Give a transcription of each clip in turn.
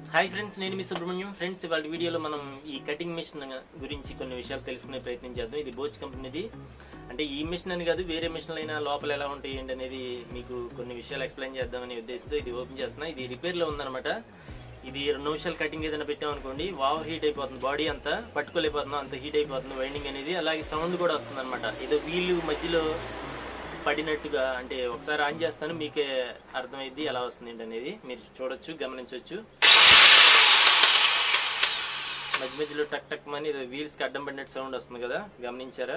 Hi friends నేను మీ Subrahmanyam friends ఇవాళ వీడియోలో మనం ఈ కటింగ్ మిషన్ గురించి కొన్ని విషయాలు తెలుసుకునే ప్రయత్నం చేద్దాం ఇది బోచ్ కంపెనీది అంటే ఈ మిషన్ అని కాదు వేరే మిషన్లు అయినా లోపల ఎలా ఉంటాయి ఏంటి అనేది మీకు కొన్ని విషయాలు ఎక్స్ప్లెయిన్ చేద్దామనే ఉద్దేశంతో ఇది ఓపెన్ చేస్తున్నా ఇది రిపేర్ లో ఉందన్నమాట ఇది రెండు నిమిషాలు కటింగ్ ఏదైనా పెట్టాం అనుకోండి వావ్ హీట్ అయిపోతుంది బాడీ అంతా పట్టుకోలేకపోతున్నాం అంత హీట్ అయిపోతుంది వైండింగ్ అనేది అలాగే సౌండ్ కూడా వస్తుంది అనమాట ఏదో వీలు మధ్యలో పడినట్టుగా అంటే ఒకసారి ఆన్ చేస్తాను మీకే అర్థమైద్ది ఎలా వస్తుంది ఏంటి అనేది మీరు చూడొచ్చు గమనించవచ్చు మధ్య మధ్యలో టక్ టక్ మని ఏదో వీల్స్ కి అడ్డం పడినట్టు సౌండ్ వస్తుంది కదా గమనించారా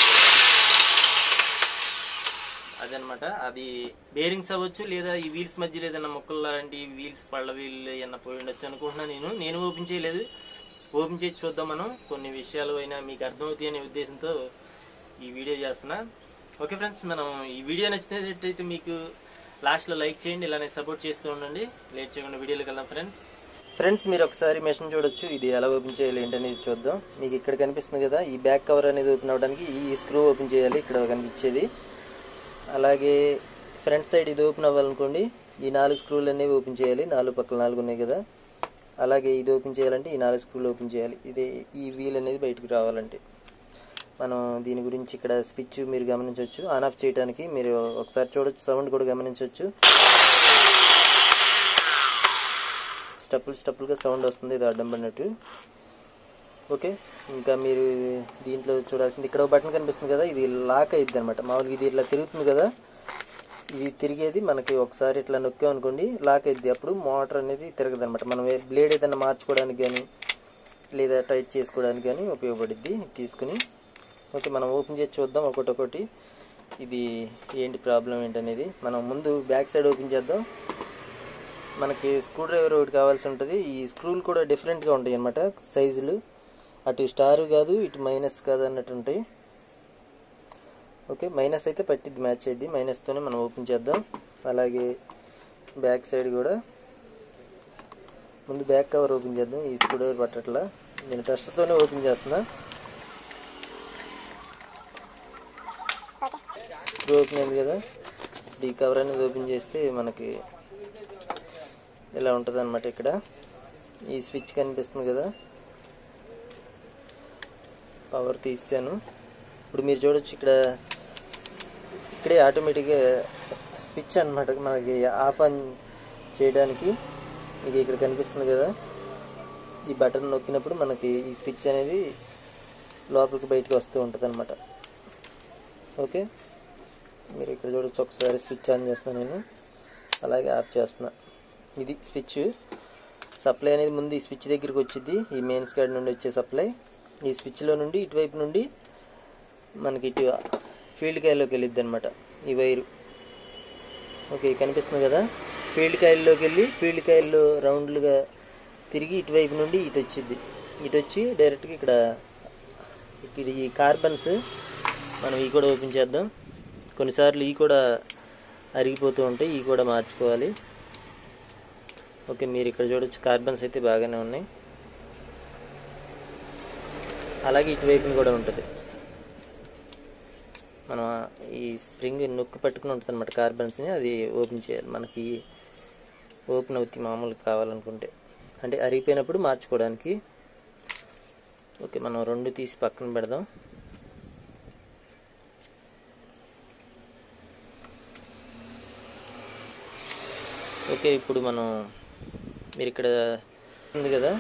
అదనమాట అది బేరింగ్స్ అవ్వచ్చు లేదా ఈ వీల్స్ మధ్యలో ఏదైనా మొక్కలు లాంటి వీల్స్ పళ్ళ వీల్ ఏమన్నా పోయి ఉండొచ్చు అనుకుంటున్నా నేను నేను ఓపెన్ చేయలేదు ఓపెన్ చేసి చూద్దాం మనం కొన్ని విషయాలు అయినా మీకు అర్థమవుతాయి అనే ఉద్దేశంతో ఈ వీడియో చేస్తున్నా ఓకే ఫ్రెండ్స్ మనం ఈ వీడియో నచ్చినట్లయితే మీకు లాస్ట్లో లైక్ చేయండి ఇలానే సపోర్ట్ చేస్తూ ఉండండి లేట్ చేయకుండా వీడియోలోకి వెళ్దాం ఫ్రెండ్స్ ఫ్రెండ్స్ మీరు ఒకసారి మెషిన్ చూడొచ్చు ఇది ఎలా ఓపెన్ చేయాలి ఏంటనేది చూద్దాం మీకు ఇక్కడ కనిపిస్తుంది కదా ఈ బ్యాక్ కవర్ అనేది ఓపెన్ అవ్వడానికి ఈ స్క్రూ ఓపెన్ చేయాలి ఇక్కడ కనిపించేది అలాగే ఫ్రంట్ సైడ్ ఇది ఓపెన్ అవ్వాలనుకోండి ఈ నాలుగు స్క్రూలు అనేవి ఓపెన్ చేయాలి నాలుగు పక్కల నాలుగు ఉన్నాయి కదా అలాగే ఇది ఓపెన్ చేయాలంటే ఈ నాలుగు స్క్రూలు ఓపెన్ చేయాలి ఇది ఈ వీల్ అనేది బయటకు రావాలంటే మనం దీని గురించి ఇక్కడ స్విచ్ మీరు గమనించవచ్చు ఆన్ ఆఫ్ చేయడానికి మీరు ఒకసారి చూడొచ్చు సౌండ్ కూడా గమనించవచ్చు స్టప్పులు స్టప్పులుగా సౌండ్ వస్తుంది ఇది అడ్డం పడినట్టు ఓకే ఇంకా మీరు దీంట్లో చూడాల్సింది ఇక్కడ బటన్ కనిపిస్తుంది కదా ఇది లాక్ అయ్యిద్ది అనమాట మామూలుగా ఇది ఇట్లా తిరుగుతుంది కదా ఇది తిరిగేది మనకి ఒకసారి ఇట్లా నొక్కాం అనుకోండి లాక్ అయ్యిద్ది అప్పుడు మోటార్ అనేది తిరగదు అనమాట మనం బ్లేడ్ ఏదైనా మార్చుకోవడానికి కానీ లేదా టైట్ చేసుకోవడానికి కానీ ఉపయోగపడుద్ది తీసుకుని ఓకే మనం ఓపెన్ చేసి చూద్దాం ఒకటొకటి ఇది ఏంటి ప్రాబ్లం ఏంటనేది మనం ముందు బ్యాక్ సైడ్ ఓపెన్ చేద్దాం మనకి స్క్రూ డ్రైవర్ ఒకటి కావాల్సి ఉంటుంది ఈ స్క్రూలు కూడా డిఫరెంట్గా ఉంటాయి అనమాట సైజులు అటు స్టార్ కాదు ఇటు మైనస్ కాదు అన్నట్టు ఉంటాయి ఓకే మైనస్ అయితే పట్టిద్ది మ్యాచ్ అయ్యిద్ది మైనస్తోనే మనం ఓపెన్ చేద్దాం అలాగే బ్యాక్ సైడ్ కూడా ముందు బ్యాక్ కవర్ ఓపెన్ చేద్దాం ఈ స్క్రూ డ్రైవర్ పట్టట్లా నేను టెస్ట్తోనే ఓపెన్ చేస్తున్నా స్క్రూ ఓపెన్ అయింది కదా ఈ కవర్ అనేది ఓపెన్ చేస్తే మనకి ఇలా ఉంటుంది అనమాట ఇక్కడ ఈ స్విచ్ కనిపిస్తుంది కదా పవర్ తీసాను ఇప్పుడు మీరు చూడొచ్చు ఇక్కడ ఇక్కడే ఆటోమేటిక్గా స్విచ్ అనమాట మనకి ఆఫ్ ఆన్ చేయడానికి మీకు ఇక్కడ కనిపిస్తుంది కదా ఈ బటన్ నొక్కినప్పుడు మనకి ఈ స్విచ్ అనేది లోపలికి బయటకు వస్తూ ఉంటుంది అనమాట ఓకే మీరు ఇక్కడ చూడొచ్చు ఒకసారి స్విచ్ ఆన్ చేస్తాను నేను అలాగే ఆఫ్ చేస్తున్నా ఇది స్విచ్ సప్లై అనేది ముందు ఈ స్విచ్ దగ్గరికి వచ్చింది ఈ మెయిన్స్ కార్డ్ నుండి వచ్చే సప్లై ఈ స్విచ్లో నుండి ఇటువైపు నుండి మనకి ఇటు ఫీల్డ్ కాయిల్లోకి వెళ్ళిద్ది అనమాట ఈ వైరు ఓకే కనిపిస్తుంది కదా ఫీల్డ్ కాయిల్లోకి వెళ్ళి ఫీల్డ్ కాయిల్లో రౌండ్లుగా తిరిగి ఇటువైపు నుండి ఇటు వచ్చింది ఇటు వచ్చి డైరెక్ట్గా ఇక్కడ ఇక్కడ ఈ కార్బన్స్ మనం ఈ కూడా ఓపెన్ చేద్దాం కొన్నిసార్లు ఈ కూడా అరిగిపోతూ ఉంటాయి ఈ కూడా మార్చుకోవాలి ఓకే మీరు ఇక్కడ చూడొచ్చు కార్బన్స్ అయితే బాగానే ఉన్నాయి అలాగే ఇటువైపుని కూడా ఉంటుంది మనం ఈ స్ప్రింగ్ నొక్కి పట్టుకుని ఉంటుంది అనమాట కార్బన్స్ని అది ఓపెన్ చేయాలి మనకి ఓపెన్ అవుతాయి మామూలుగా కావాలనుకుంటే అంటే అరిగిపోయినప్పుడు మార్చుకోవడానికి ఓకే మనం రెండు తీసి పక్కన పెడదాం ఓకే ఇప్పుడు మనం మీరు ఇక్కడ ఉంది కదా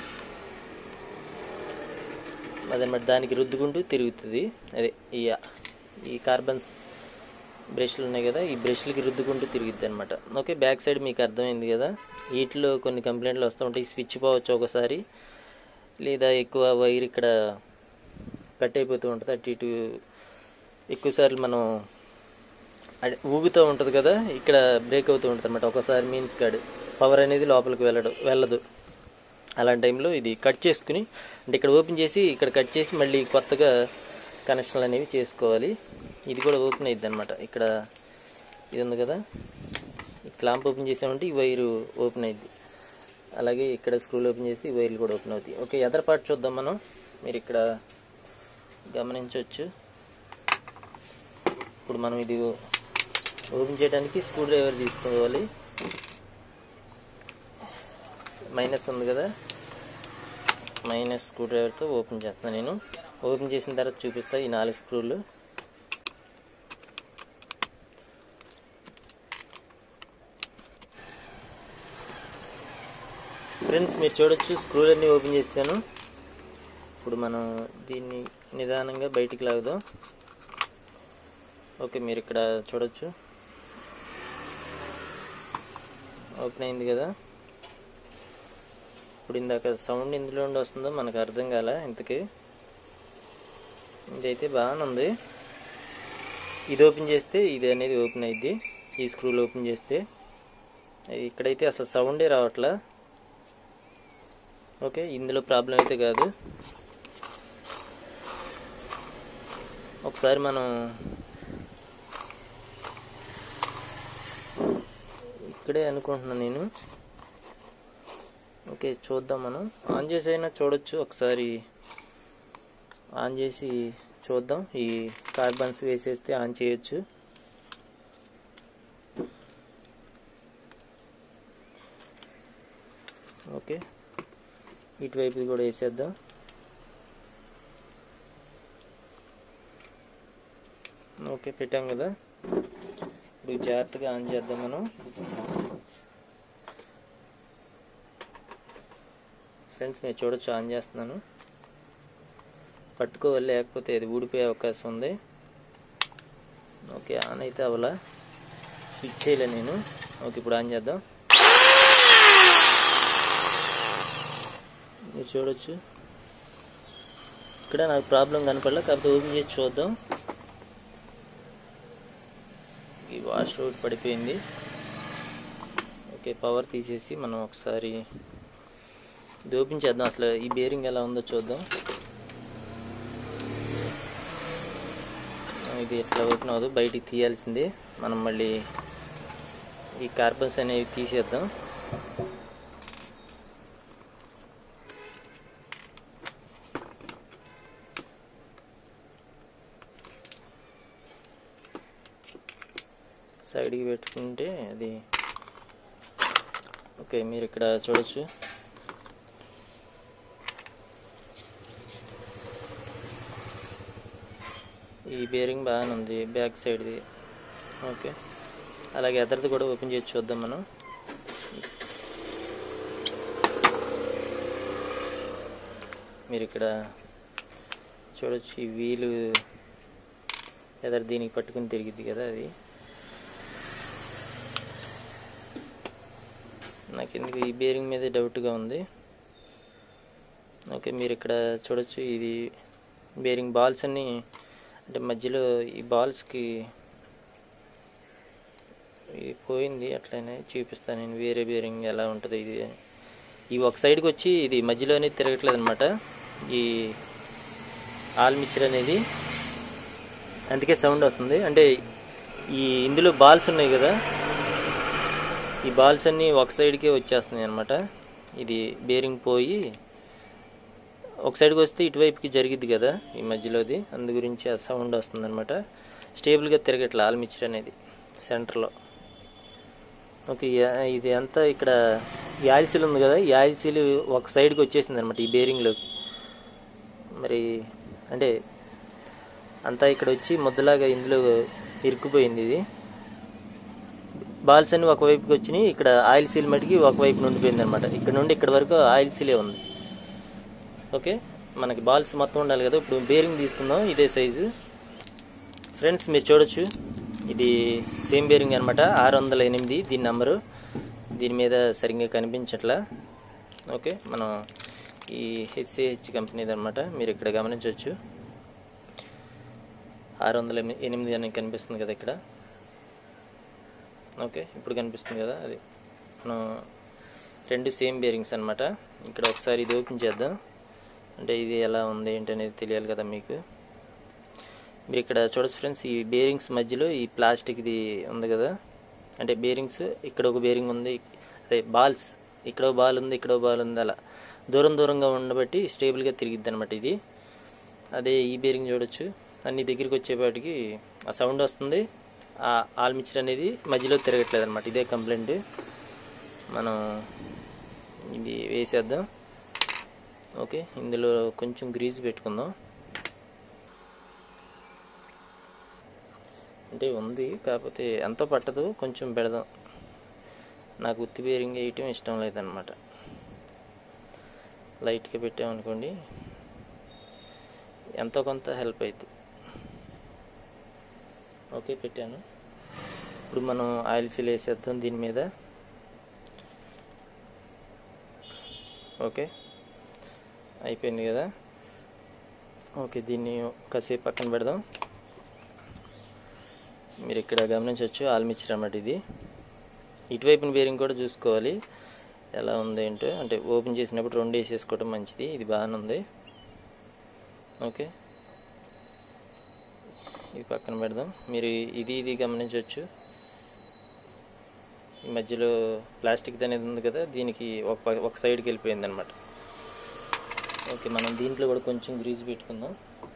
అదనమాట దానికి రుద్దుకుంటూ తిరుగుతుంది అదే ఈ ఈ కార్బన్స్ బ్రష్లు ఉన్నాయి కదా ఈ బ్రష్లకి రుద్దుకుంటూ తిరుగుద్ది అనమాట ఓకే బ్యాక్ సైడ్ మీకు అర్థమైంది కదా వీటిలో కొన్ని కంప్లైంట్లు వస్తూ ఉంటాయి స్విచ్ పోవచ్చు ఒకసారి లేదా ఎక్కువ వైర్ ఇక్కడ కట్ అయిపోతూ ఉంటుంది అటు ఇటు ఎక్కువసార్లు మనం అదే ఊగుతూ ఉంటుంది కదా ఇక్కడ బ్రేక్ అవుతూ ఉంటుంది అనమాట ఒకసారి మీన్స్ కాడు పవర్ అనేది లోపలికి వెళ్ళడు వెళ్ళదు అలాంటి టైంలో ఇది కట్ చేసుకుని అంటే ఇక్కడ ఓపెన్ చేసి ఇక్కడ కట్ చేసి మళ్ళీ కొత్తగా కనెక్షన్లు అనేవి చేసుకోవాలి ఇది కూడా ఓపెన్ అయ్యిద్ది అనమాట ఇక్కడ ఇది ఉంది కదా ఈ క్లాంప్ ఓపెన్ చేసామంటే ఈ వైరు ఓపెన్ అయ్యిద్ది అలాగే ఇక్కడ స్క్రూలు ఓపెన్ చేసి ఈ వైర్లు కూడా ఓపెన్ అవుతాయి ఓకే ఎదర్ పార్ట్ చూద్దాం మనం మీరు ఇక్కడ గమనించవచ్చు ఇప్పుడు మనం ఇది ఓపెన్ చేయడానికి స్క్రూ డ్రైవర్ తీసుకోవాలి మైనస్ ఉంది కదా మైనస్ స్క్రూ డ్రైవర్తో ఓపెన్ చేస్తాను నేను ఓపెన్ చేసిన తర్వాత చూపిస్తా ఈ నాలుగు స్క్రూలు ఫ్రెండ్స్ మీరు చూడొచ్చు స్క్రూలన్నీ ఓపెన్ చేశాను ఇప్పుడు మనం దీన్ని నిదానంగా బయటికి లాగుదాం ఓకే మీరు ఇక్కడ చూడొచ్చు ఓపెన్ అయింది కదా ఇప్పుడు ఇందాక సౌండ్ ఇందులో నుండి వస్తుందో మనకు అర్థం కాల ఇంతకీ ఇదైతే బాగానే ఉంది ఇది ఓపెన్ చేస్తే ఇది అనేది ఓపెన్ అయింది ఈ స్క్రూలు ఓపెన్ చేస్తే అది ఇక్కడైతే అసలు సౌండే రావట్లా ఓకే ఇందులో ప్రాబ్లం అయితే కాదు ఒకసారి మనం ఇక్కడే అనుకుంటున్నాను నేను ఓకే చూద్దాం మనం ఆన్ చేసి అయినా చూడొచ్చు ఒకసారి ఆన్ చేసి చూద్దాం ఈ కార్బన్స్ వేసేస్తే ఆన్ చేయొచ్చు ఓకే ఇటువైపు కూడా వేసేద్దాం ఓకే పెట్టాం కదా ఇప్పుడు జాగ్రత్తగా ఆన్ చేద్దాం మనం ఫ్రెండ్స్ మీరు చూడొచ్చు ఆన్ చేస్తున్నాను పట్టుకోవాలి లేకపోతే అది ఊడిపోయే అవకాశం ఉంది ఓకే ఆన్ అయితే అవలా స్విచ్ చేయలే నేను ఓకే ఇప్పుడు ఆన్ చేద్దాం మీరు చూడొచ్చు ఇక్కడ నాకు ప్రాబ్లం కనపడలే కాకపోతే ఓపెన్ చేసి చూద్దాం ఈ వాష్ రూట్ పడిపోయింది ఓకే పవర్ తీసేసి మనం ఒకసారి ఇది ఓపెన్ చేద్దాం అసలు ఈ బేరింగ్ ఎలా ఉందో చూద్దాం ఇది ఎట్లా ఓపెన్ అవ్వదు బయటికి తీయాల్సిందే మనం మళ్ళీ ఈ కార్బన్స్ అనేవి తీసేద్దాం సైడ్కి పెట్టుకుంటే అది ఓకే మీరు ఇక్కడ చూడొచ్చు ఈ బేరింగ్ బాగానే ఉంది బ్యాక్ సైడ్ది ఓకే అలాగే ఎదరిది కూడా ఓపెన్ చేసి చూద్దాం మనం మీరు ఇక్కడ చూడొచ్చు ఈ వీలు ఎదరు దీనికి పట్టుకుని తిరిగిద్ది కదా అది నాకు ఎందుకు ఈ బేరింగ్ మీద డౌట్గా ఉంది ఓకే మీరు ఇక్కడ చూడొచ్చు ఇది బేరింగ్ బాల్స్ అన్ని అంటే మధ్యలో ఈ బాల్స్కి ఇది పోయింది అట్లనే చూపిస్తాను నేను వేరే బేరింగ్ ఎలా ఉంటుంది ఇది అని. ఈ ఒక సైడ్కి వచ్చి ఇది మధ్యలోనే తిరగట్లేదు అనమాట ఈ ఆల్ మిక్చర్ అనేది అందుకే సౌండ్ వస్తుంది అంటే ఈ ఇందులో బాల్స్ ఉన్నాయి కదా ఈ బాల్స్ అన్నీ ఒక సైడ్కే వచ్చేస్తున్నాయి అనమాట ఇది బేరింగ్ పోయి ఒక సైడ్కి వస్తే ఇటువైపుకి జరిగిద్ది కదా ఈ మధ్యలోది అందు గురించి ఆ సౌండ్ వస్తుంది అనమాట స్టేబుల్గా తిరగట్లే ఆల్ మిక్చర్ అనేది సెంటర్లో ఓకే ఈ- ఇది అంతా ఇక్కడ ఈ ఆయిల్ సీల్ ఉంది కదా ఈ ఆయిల్ సీల్ ఒక సైడ్కి వచ్చేసింది అనమాట ఈ బేరింగ్లో మరి అంటే అంతా ఇక్కడ వచ్చి ముద్దలాగా ఇందులో ఇరుక్కుపోయింది ఇది బాల్స్ అన్ని ఒకవైపుకి వచ్చినాయి ఇక్కడ ఆయిల్ సీల్ మటుకి ఒకవైపు నుండిపోయింది అనమాట ఇక్కడ నుండి ఇక్కడ వరకు ఆయిల్ సీలే ఉంది ఓకే మనకి బాల్స్ మొత్తం ఉండాలి కదా ఇప్పుడు బేరింగ్ తీసుకుందాం ఇదే సైజు ఫ్రెండ్స్ మీరు చూడొచ్చు ఇది సేమ్ బేరింగ్ అనమాట ఆరు వందల ఎనిమిది దీని నెంబరు దీని మీద సరిగ్గా కనిపించట్లా ఓకే మనం ఈ హెచ్సిహెచ్ కంపెనీది అనమాట మీరు ఇక్కడ గమనించవచ్చు ఆరు వందల ఎని- ఎనిమిది అని కనిపిస్తుంది కదా ఇక్కడ ఓకే ఇప్పుడు కనిపిస్తుంది కదా అది మనం రెండు సేమ్ బేరింగ్స్ అనమాట ఇక్కడ ఒకసారి ఇది ఓపెన్ చేద్దాం అంటే ఇది ఎలా ఉంది ఏంటి అనేది తెలియాలి కదా మీకు మీరు ఇక్కడ చూడొచ్చు ఫ్రెండ్స్ ఈ బేరింగ్స్ మధ్యలో ఈ ప్లాస్టిక్ ఇది ఉంది కదా అంటే బేరింగ్స్ ఇక్కడ ఒక బేరింగ్ ఉంది అదే బాల్స్ ఇక్కడ ఒక బాల్ ఉంది ఇక్కడ ఒక బాల్ ఉంది అలా దూరం దూరంగా ఉండబట్టి స్టేబుల్గా తిరిగిద్ది అనమాట ఇది అదే ఈ బేరింగ్ చూడొచ్చు అన్ని దగ్గరికి వచ్చేపాటికి ఆ సౌండ్ వస్తుంది ఆ ఆల్ మిక్చర్ అనేది మధ్యలో తిరగట్లేదు అనమాట ఇదే కంప్లైంట్ మనం ఇది వేసేద్దాం ఓకే ఇందులో కొంచెం గ్రీజ్ పెట్టుకుందాం అంటే ఉంది కాకపోతే ఎంతో పట్టదు కొంచెం పెడదాం నాకు ఉత్తి బేరింగ్ వేయటం ఇష్టం లేదనమాట లైట్గా పెట్టామనుకోండి ఎంతో కొంత హెల్ప్ అవుతుంది ఓకే పెట్టాను ఇప్పుడు మనం ఆయిల్ సీల్ వేసేద్దాం దీని మీద ఓకే అయిపోయింది కదా ఓకే దీన్ని కాసేపు పక్కన పెడదాం మీరు ఇక్కడ గమనించవచ్చు ఆల్మిచ్చర్ అన్నమాట ఇది ఇటువైపున బేరింగ్ కూడా చూసుకోవాలి ఎలా ఉంది ఏంటో అంటే ఓపెన్ చేసినప్పుడు రెండు వేసేసుకోవడం మంచిది ఇది బాగానే ఉంది ఓకే ఇది పక్కన పెడదాం మీరు ఇది ఇది గమనించవచ్చు ఈ మధ్యలో ప్లాస్టిక్ అనేది ఉంది కదా దీనికి ఒక ప- ఒక సైడ్కి వెళ్ళిపోయింది అనమాట ఓకే మనం దీంట్లో కూడా కొంచెం గ్రీజ్ పెట్టుకుందాం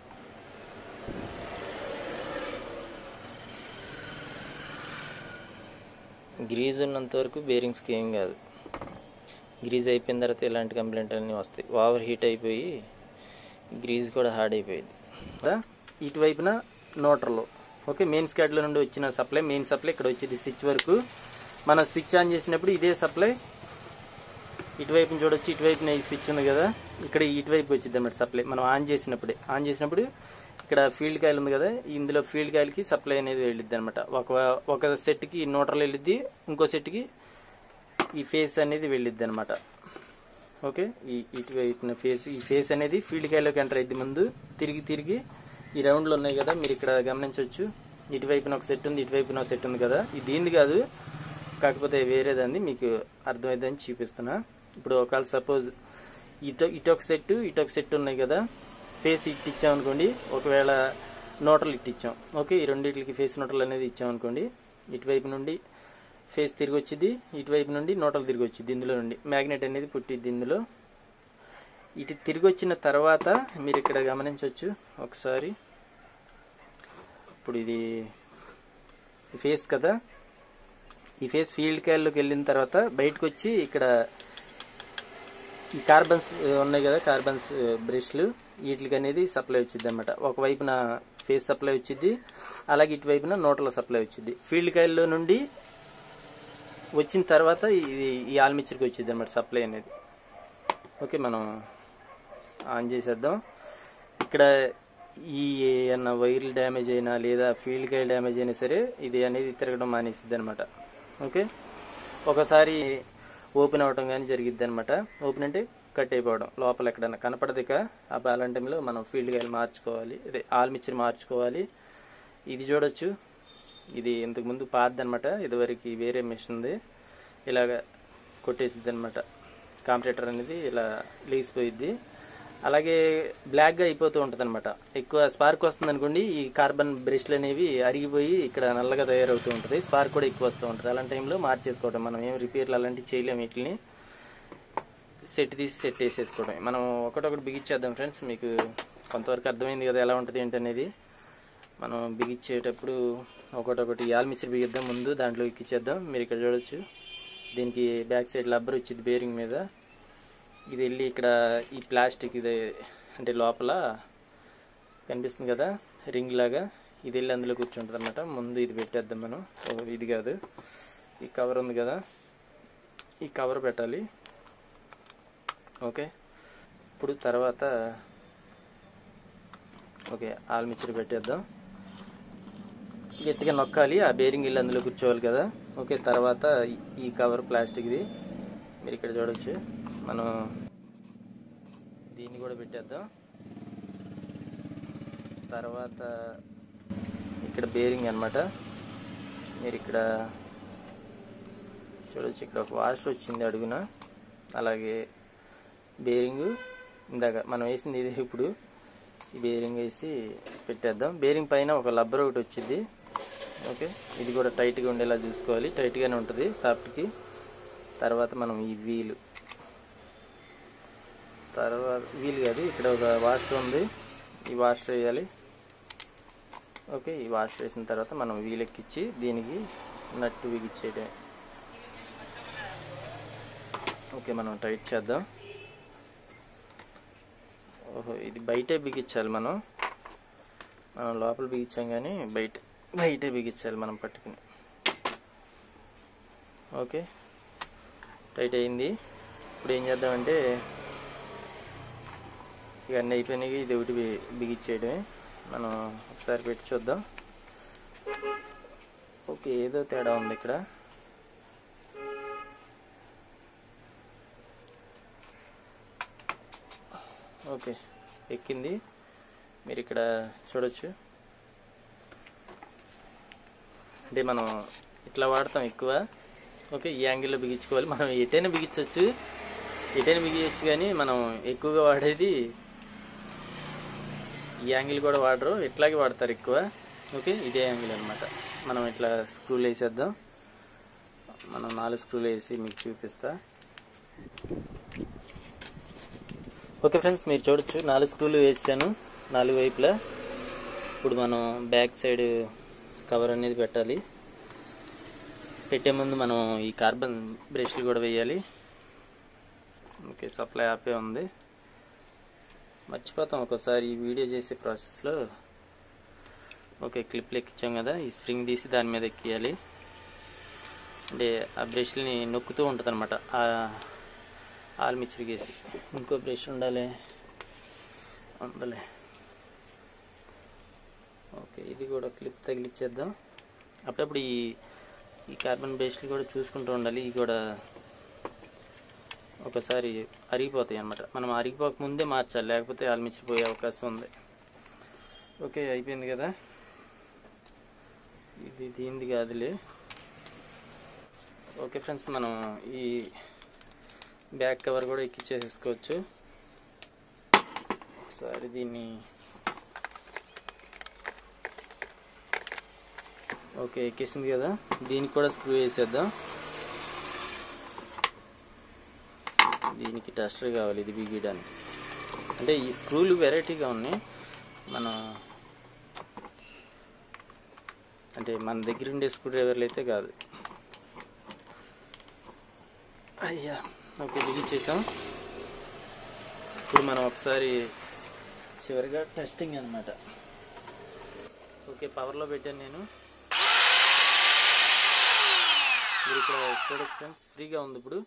గ్రీజ్ ఉన్నంత వరకు బేరింగ్స్కి ఏం కాదు గ్రీజ్ అయిపోయిన తర్వాత ఇలాంటి కంప్లైంట్ అన్నీ వస్తాయి ఓవర్ హీట్ అయిపోయి గ్రీజ్ కూడా హార్డ్ అయిపోయింది కదా? ఇటువైపున నోటర్లో ఓకే మెయిన్ స్కాడ్లో నుండి వచ్చిన సప్లై మెయిన్ సప్లై ఇక్కడ వచ్చేది స్విచ్ వరకు మనం స్విచ్ ఆన్ చేసినప్పుడు ఇదే సప్లై ఇటువైపున చూడొచ్చు ఇటువైపున ఈ స్విచ్ ఉంది కదా ఇక్కడ ఇటువైపు వచ్చింది అన్నమాట సప్లై మనం ఆన్ చేసినప్పుడే ఆన్ చేసినప్పుడు ఇక్కడ ఫీల్డ్ కాయిల్ ఉంది కదా ఇందులో ఫీల్డ్ కాయిల్కి సప్లై అనేది వెళ్ళిద్ది అనమాట ఒక ఒక సెట్కి న్యూట్రల్ వెళ్ళిద్ది ఇంకో సెట్కి ఈ ఫేస్ అనేది వెళ్ళిద్ది అనమాట ఓకే ఈ ఇటువైపున ఫేస్ ఈ ఫేస్ అనేది ఫీల్డ్ కాయిల్లోకి ఎంటర్ అయింది ముందు తిరిగి తిరిగి ఈ రౌండ్లు ఉన్నాయి కదా మీరు ఇక్కడ గమనించవచ్చు ఇటువైపున ఒక సెట్ ఉంది ఇటువైపున ఒక సెట్ ఉంది కదా ఇది దీనిది కాదు కాకపోతే వేరేదండి మీకు అర్థమైందని చూపిస్తున్నా ఇప్పుడు ఒకవేళ సపోజ్ ఇటు ఇటొక సెట్ ఇటొక సెట్ ఉన్నాయి కదా ఫేస్ ఇట్ ఇచ్చాం అనుకోండి ఒకవేళ నోటలు ఇట్ ఇచ్చాం ఓకే ఈ రెండింటికి ఫేస్ నోటలు అనేది ఇచ్చాం అనుకోండి ఇటువైపు నుండి ఫేస్ తిరిగి వచ్చింది ఇటువైపు నుండి నోటలు తిరిగి వచ్చింది ఇందులో నుండి మ్యాగ్నెట్ అనేది పుట్టిద్ది ఇందులో ఇటు తిరిగి వచ్చిన తర్వాత మీరు ఇక్కడ గమనించవచ్చు ఒకసారి ఇప్పుడు ఇది ఈ ఫేస్ కదా ఈ ఫేస్ ఫీల్డ్ కాయల్లోకి వెళ్ళిన తర్వాత బయటకు వచ్చి ఇక్కడ ఈ కార్బన్స్ ఆ, ఉన్నాయి కదా కార్బన్స్ ఆ, బ్రష్లు వీటికి అనేది సప్లై వచ్చింది అనమాట ఒకవైపున ఫేస్ సప్లై వచ్చింది అలాగే ఇటువైపున నోట్ల సప్లై వచ్చింది ఫీల్డ్ కాయిల్లో నుండి వచ్చిన తర్వాత ఇది ఈ ఆల్మిచ్చర్కి వచ్చింది అనమాట సప్లై అనేది ఓకే మనం ఆన్ చేసేద్దాం ఇక్కడ ఈ ఏమన్నా వైర్లు డ్యామేజ్ అయినా లేదా ఫీల్డ్ కాయిల్ డ్యామేజ్ అయినా సరే ఇది అనేది తిరగడం మానేసిద్ది అనమాట ఓకే ఒకసారి ఓపెన్ అవ్వడం కానీ జరిగిద్ది అనమాట ఓపెన్ అంటే కట్ అయిపోవడం లోపల ఎక్కడన్నా కనపడదు ఇక ఆ అలాంటి టైంలో మనం ఫీల్డ్ కాయలు మార్చుకోవాలి అదే ఆల్మిచ్చర్ మార్చుకోవాలి ఇది చూడొచ్చు ఇది ఇంతకు ముందు పాతది అనమాట ఇదివరకు వేరే మిషన్ ఉంది ఇలాగ కొట్టేసిద్ది అనమాట కాంపిటేటర్ అనేది ఇలా లేచిపోయిద్ది అలాగే బ్లాక్గా అయిపోతూ ఉంటుంది అనమాట ఎక్కువ స్పార్క్ వస్తుంది అనుకోండి ఈ కార్బన్ బ్రష్లు అనేవి అరిగిపోయి ఇక్కడ నల్లగా తయారవుతూ ఉంటుంది స్పార్క్ కూడా ఎక్కువ వస్తూ ఉంటుంది అలాంటి టైంలో మార్చేసుకోవడం మనం ఏం రిపేర్లు అలాంటివి చేయలేము వీటిని సెట్ తీసి సెట్ వేసేసుకోవడం మనం ఒకటొకటి బిగించేద్దాం ఫ్రెండ్స్ మీకు కొంతవరకు అర్థమైంది కదా ఎలా ఉంటుంది ఏంటి అనేది మనం బిగించేటప్పుడు ఒకటొకటి యాల్మిచ్చర్ బిగిద్దాం ముందు దాంట్లో ఎక్కిచ్చేద్దాం మీరు ఇక్కడ చూడొచ్చు దీనికి బ్యాక్ సైడ్ రబ్బర్ వచ్చింది బేరింగ్ మీద ఇది వెళ్ళి ఇక్కడ ఈ ప్లాస్టిక్ ఇది అంటే లోపల కనిపిస్తుంది కదా రింగ్ లాగా ఇది వెళ్ళి అందులో కూర్చుంటుంది అనమాట ముందు ఇది పెట్టేద్దాం మనం ఓ, ఇది కాదు ఈ కవర్ ఉంది కదా ఈ కవర్ పెట్టాలి ఓకే ఇప్పుడు తర్వాత ఓకే ఆల్మిచ్చర్ పెట్టేద్దాం గట్టిగా నొక్కాలి ఆ బేరింగ్ ఇల్లు అందులో కూర్చోవాలి కదా ఓకే తర్వాత ఈ- ఈ కవర్ ప్లాస్టిక్ది మీరు ఇక్కడ చూడొచ్చు మనం దీన్ని కూడా పెట్టేద్దాం తర్వాత ఇక్కడ బేరింగ్ అన్నమాట మీరు ఇక్కడ చూడొచ్చు ఇక్కడ ఒక వాష్ వచ్చింది అడుగున అలాగే బేరింగ్ ఇందాక మనం వేసింది ఇది ఇప్పుడు ఈ బేరింగ్ వేసి పెట్టేద్దాం బేరింగ్ పైన ఒక లబ్బర్ ఒకటి వచ్చింది ఓకే ఇది కూడా టైట్గా ఉండేలా చూసుకోవాలి టైట్గానే ఉంటుంది సాఫ్ట్కి తర్వాత మనం ఈ వీలు తర్వాత వీలు కాదు ఇక్కడ ఒక వాష్ ఉంది ఈ వాష్ వేయాలి ఓకే ఈ వాష్ వేసిన తర్వాత మనం వీల్ ఎక్కించి దీనికి నట్టు బిగించేయడమే ఓకే మనం టైట్ చేద్దాం ఓహో ఇది బయటే బిగించాలి మనం మనం లోపల బిగించాం కానీ బయట బయటే బిగించాలి మనం పట్టుకుని ఓకే టైట్ అయింది ఇప్పుడు ఏం చేద్దామంటే ఇక అన్నీ అయిపోయినాయి ఇది ఒకటి బి- బిగించేయడమే మనం ఒకసారి పెట్టి చూద్దాం ఓకే ఏదో తేడా ఉంది ఇక్కడ ఓకే ఎక్కింది మీరు ఇక్కడ చూడొచ్చు అంటే మనం ఇట్లా వాడతాం ఎక్కువ ఓకే ఈ యాంగిల్లో బిగించుకోవాలి మనం ఎటైనా బిగించవచ్చు ఎటైనా బిగించవచ్చు కానీ మనం ఎక్కువగా వాడేది ఈ యాంగిల్ కూడా వాడరు ఇట్లాగే వాడతారు ఎక్కువ ఓకే ఇదే యాంగిల్ అనమాట మనం ఇట్లా స్క్రూలు వేసేద్దాం మనం నాలుగు స్క్రూలు వేసి మీకు చూపిస్తా ఓకే ఫ్రెండ్స్ మీరు చూడొచ్చు నాలుగు స్క్రూలు వేసాను నాలుగు వైపులా ఇప్పుడు మనం బ్యాక్ సైడ్ కవర్ అనేది పెట్టాలి పెట్టే ముందు మనం ఈ కార్బన్ బ్రష్లు కూడా వేయాలి ఓకే సప్లై ఆపే ఉంది మర్చిపోతాం ఒక్కోసారి ఈ వీడియో చేసే ప్రాసెస్లో ఓకే క్లిప్లు ఎక్కించాం కదా ఈ స్ప్రింగ్ తీసి దాని మీద ఎక్కియాలి అంటే ఆ బ్రష్ని నొక్కుతూ ఉంటుంది అనమాట ఆల్మిచ్చర్ గేసి ఇంకో బ్రష్ ఉండాలి ఉండాలి ఓకే ఇది కూడా క్లిప్ తగిలిచ్చేద్దాం అప్పుడప్పుడు ఈ ఈ కార్బన్ బ్రష్లు కూడా చూసుకుంటూ ఉండాలి ఇవి కూడా ఒకసారి అరిగిపోతాయి అన్నమాట మనం అరిగిపోక ముందే మార్చాలి లేకపోతే ఆల్మిచ్చిపోయే అవకాశం ఉంది ఓకే అయిపోయింది కదా ఇది దీనిది కాదులే ఓకే ఫ్రెండ్స్ మనం ఈ బ్యాక్ కవర్ కూడా ఎక్కిచ్చేసుకోవచ్చు ఒకసారి దీన్ని ఓకే ఎక్కేసింది కదా దీనికి కూడా స్క్రూ వేసేద్దాం దీనికి టెస్టర్ కావాలి ఇది బిగియడానికి అంటే ఈ స్క్రూలు వెరైటీగా ఉన్నాయి మనం అంటే మన దగ్గర ఉండే స్క్రూ డ్రైవర్లు అయితే కాదు అయ్యా ఓకే బిగించేసాం ఇప్పుడు మనం ఒకసారి చివరిగా టెస్టింగ్ అనమాట ఓకే పవర్లో పెట్టాను నేను మీరు ఇక్కడ చూడొచ్చు ఫ్రెండ్స్ ఫ్రీగా ఉంది ఇప్పుడు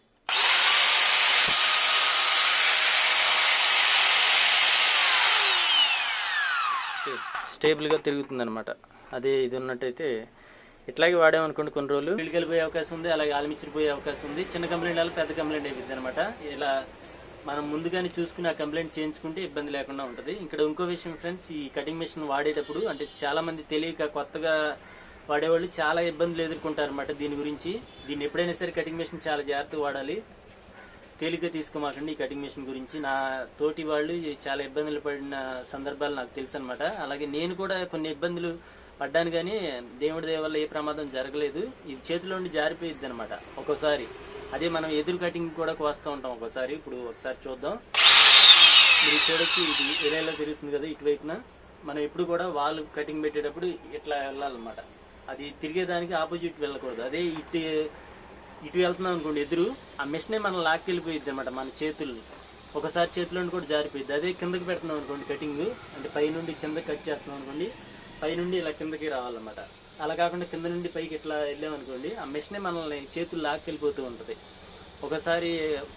ఓకే స్టేబుల్గా తిరుగుతుంది అనమాట అదే ఇది ఉన్నట్టయితే ఇట్లాగే వాడామనుకోండి కొన్ని రోజులు ఫీల్డ్కి వెళ్ళిపోయే అవకాశం ఉంది అలాగే ఆలమిచ్చిరి పోయే అవకాశం ఉంది చిన్న కంప్లైంట్ వల్ల పెద్ద కంప్లైంట్ అయిపోయింది అనమాట ఇలా మనం ముందుగానే చూసుకుని ఆ కంప్లైంట్ చేయించుకుంటే ఇబ్బంది లేకుండా ఉంటుంది ఇక్కడ ఇంకో విషయం ఫ్రెండ్స్ ఈ కటింగ్ మెషిన్ వాడేటప్పుడు అంటే చాలా మంది తెలియక కొత్తగా వాడేవాళ్ళు చాలా ఇబ్బందులు ఎదుర్కొంటారు అనమాట దీని గురించి దీన్ని ఎప్పుడైనా సరే కటింగ్ మెషిన్ చాలా జాగ్రత్తగా వాడాలి తేలిగ్గా తీసుకోమాకండి ఈ కటింగ్ మెషిన్ గురించి నా తోటి వాళ్ళు చాలా ఇబ్బందులు పడిన సందర్భాలు నాకు తెలుసు అనమాట అలాగే నేను కూడా కొన్ని ఇబ్బందులు పడ్డాను కానీ దేవుడి దయ వల్ల ఏ ప్రమాదం జరగలేదు ఇది చేతిలో ఉండి జారిపోయిద్ది అనమాట ఒక్కోసారి అదే మనం ఎదురు కటింగ్ కూడా కోస్తూ ఉంటాం ఒక్కోసారి ఇప్పుడు ఒకసారి చూద్దాం మీరు చూడొచ్చు ఇది ఏరియాలో తిరుగుతుంది కదా ఇటువైపున మనం ఎప్పుడు కూడా వాళ్ళు కటింగ్ పెట్టేటప్పుడు ఇట్లా వెళ్ళాలన్నమాట అది తిరిగేదానికి ఆపోజిట్ వెళ్ళకూడదు అదే ఇటు ఇటు వెళ్తున్నాం అనుకోండి ఎదురు ఆ మెషినే మనం లాక్కెళ్ళిపోయిద్ది అనమాట మన చేతులు ఒకసారి చేతిలో కూడా జారిపోయింది అదే కిందకి పెడుతున్నాం అనుకోండి కటింగ్ అంటే పైనుండి కిందకి కట్ చేస్తున్నాం అనుకోండి పైనుండి ఇలా కిందకి రావాలన్నమాట అలా కాకుండా కింద నుండి పైకి ఇట్లా వెళ్ళామనుకోండి ఆ మెషినే మనల్ని చేతులు లాక్కెళ్ళిపోతూ ఉంటుంది ఒకసారి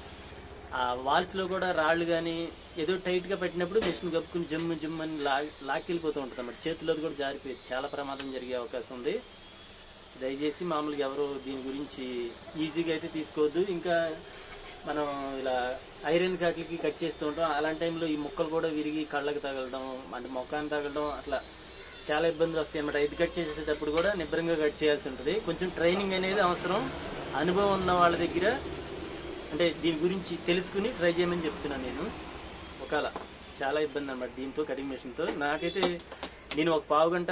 ఆ వాల్స్ లో కూడా రాళ్ళు కానీ ఏదో టైట్ గా పెట్టినప్పుడు మెషిన్ కప్పుకుని జిమ్ జిమ్ అని లా లాక్కెళ్ళిపోతూ ఉంటుంది అన్నమాట చేతిలో కూడా జారిపోయింది చాలా ప్రమాదం జరిగే అవకాశం ఉంది దయచేసి మామూలుగా ఎవరు దీని గురించి ఈజీగా అయితే తీసుకోవద్దు ఇంకా మనం ఇలా ఐరన్ కాట్లకి కట్ చేస్తూ ఉంటాం అలాంటి టైంలో ఈ ముక్కలు కూడా విరిగి కళ్ళకి తగలడం అంటే మొక్కాన్ని తగలడం అట్లా చాలా ఇబ్బందులు వస్తాయి అన్నమాట ఇది కట్ చేసేటప్పుడు కూడా నిబ్బరంగా కట్ చేయాల్సి ఉంటుంది కొంచెం ట్రైనింగ్ అనేది అవసరం అనుభవం ఉన్న వాళ్ళ దగ్గర అంటే దీని గురించి తెలుసుకుని ట్రై చేయమని చెప్తున్నాను నేను ఒకవేళ చాలా ఇబ్బంది అనమాట దీంతో కటింగ్ మెషిన్తో నాకైతే నేను ఒక పావు గంట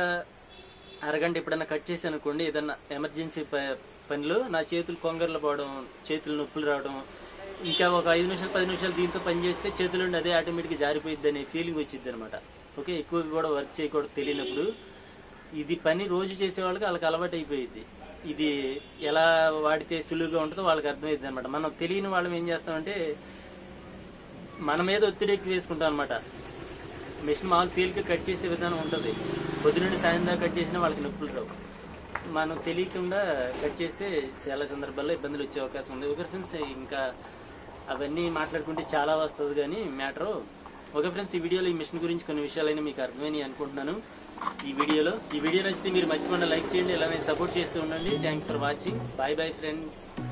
అరగంట ఎప్పుడైనా కట్ చేశాను అనుకోండి ఏదన్నా ఎమర్జెన్సీ ప- పనిలో నా చేతులు కొంగర్లు పోవడం చేతులు నొప్పులు రావడం ఇంకా ఒక ఐదు నిమిషాలు పది నిమిషాలు దీంతో పని చేస్తే చేతులు నుండి అదే ఆటోమేటిక్గా జారిపోయిద్ది అనే ఫీలింగ్ వచ్చింది అనమాట ఓకే ఎక్కువగా కూడా వర్క్ చేయకూడదు తెలియనప్పుడు ఇది పని రోజు చేసే వాళ్ళకి వాళ్ళకి అలవాటు అయిపోయింది ఇది ఎలా వాడితే సులువుగా ఉంటుందో వాళ్ళకి అర్థమైంది అనమాట మనం తెలియని వాళ్ళం ఏం చేస్తామంటే మన మీద ఒత్తిడి ఎక్కువ వేసుకుంటాం అనమాట మిషన్ మామూలు తేలిక కట్ చేసే విధానం ఉంటుంది పొద్దునుండి సాయంత్రం దాకా కట్ చేసినా వాళ్ళకి నొప్పులు రావు మనం తెలియకుండా కట్ చేస్తే చాలా సందర్భాల్లో ఇబ్బందులు వచ్చే అవకాశం ఉంది ఓకే ఫ్రెండ్స్ ఇంకా అవన్నీ మాట్లాడుకుంటే చాలా వస్తుంది కానీ మ్యాటర్ ఓకే ఫ్రెండ్స్ ఈ వీడియోలో ఈ మిషన్ గురించి కొన్ని విషయాలైనా మీకు అర్థమైనాయి అనుకుంటున్నాను ఈ వీడియోలో ఈ వీడియో నచ్చితే మీరు మర్చిపోకుండా లైక్ చేయండి ఇలానే సపోర్ట్ చేస్తూ ఉండండి thanks for watching bye bye friends